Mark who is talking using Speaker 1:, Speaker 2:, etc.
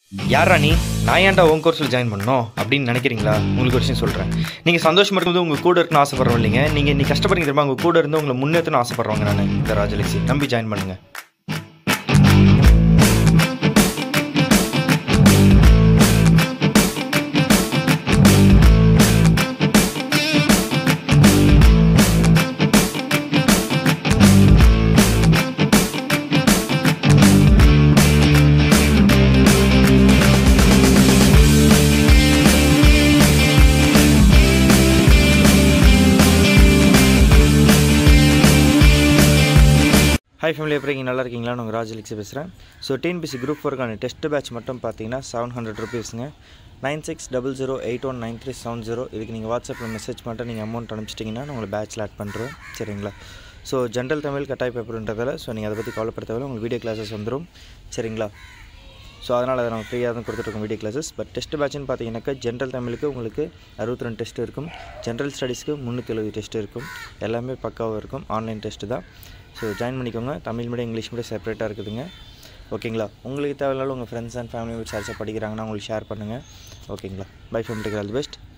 Speaker 1: யாரா நீ நான் ஏன்டா உன் கோர்ஸில் ஜாயின் பண்ணணும் அப்படின்னு நினைக்கிறீங்களா உங்களுக்கு ஒரு விஷயம் சொல்கிறேன் நீங்கள் சந்தோஷமா இருக்கும்போது உங்கள் கூட இருக்கணும்னு ஆசைப்படுறோம் இல்லைங்க நீங்கள் நீ கஷ்டப்படுறீங்க தெரியுமா உங்கள் கூட இருந்து உங்களை முன்னேற்றணும் ஆசைப்படுறவங்க நான் இந்த ராஜலட்சி நம்பி ஜாயின் பண்ணுங்கள் ஹாய் ஃபேமிலி எப்படி இருக்கீங்க நல்லா இருக்கீங்களா நான் உங்கள் ராஜலிக்ஸி பேசுகிறேன் ஸோ டிஎன்பிசி குரூப் ஃபோருக்கான டெஸ்ட் பேட்ச் மட்டும் பார்த்தீங்கன்னா செவன் ஹண்ட்ரட் ருபீஸுங்க nine six double zero eight one nine three seven zero இதுக்கு நீங்கள் வாட்ஸ்அப்பில் மெசேஜ் மட்டும் நீங்கள் அமௌண்ட் அனுப்பிச்சிட்டிங்கன்னா நான் உங்களை பேட்ச்சில் ஆட் பண்ணுறோம் சரிங்களா ஸோ ஜென்ரல் தமிழ் கட்டாய பேப்பர்ன்றதால ஸோ நீங்கள் அதை பற்றி கவலைப்பட தேவையில்ல உங்களுக்கு வீடியோ கிளாஸஸ் வந்துடும் சரிங்களா ஸோ அதனால் அதை நம்ம ஃப்ரீயாக தான் கொடுத்துட்ருக்கோம் வீடியோ கிளாஸஸ் பட் டெஸ்ட் பேட்ச்னு பார்த்தீங்கன்னாக்கா ஜென்ரல் தமிழுக்கு உங்களுக்கு அறுபத்தி ரெண்டு டெஸ்ட் இருக்கும் ஜென்ரல் ஸ்டடீஸ்க்கு முந்நூற்றி எழுபது டெஸ்ட் இருக்கும் எல்லாமே பக்காவாக இருக்கும் ஆன்லைன் டெஸ்ட்டு தான் ஸோ ஜாயின் பண்ணிக்கோங்க தமிழ் மீடியம் இங்கிலீஷ் மீடியம் செப்பரேட்டாக இருக்குதுங்க ஓகேங்களா உங்களுக்கு தேவையில்லாலும் உங்கள் ஃப்ரெண்ட்ஸ் அண்ட் ஃபேமிலி விசாரிச்சா படிக்கிறாங்கன்னா உங்களுக்கு ஷேர் பண்ணுங்கள் ஓகேங்களா பை ஃபேமிலிக்கு ஆல் தி பெஸ்ட்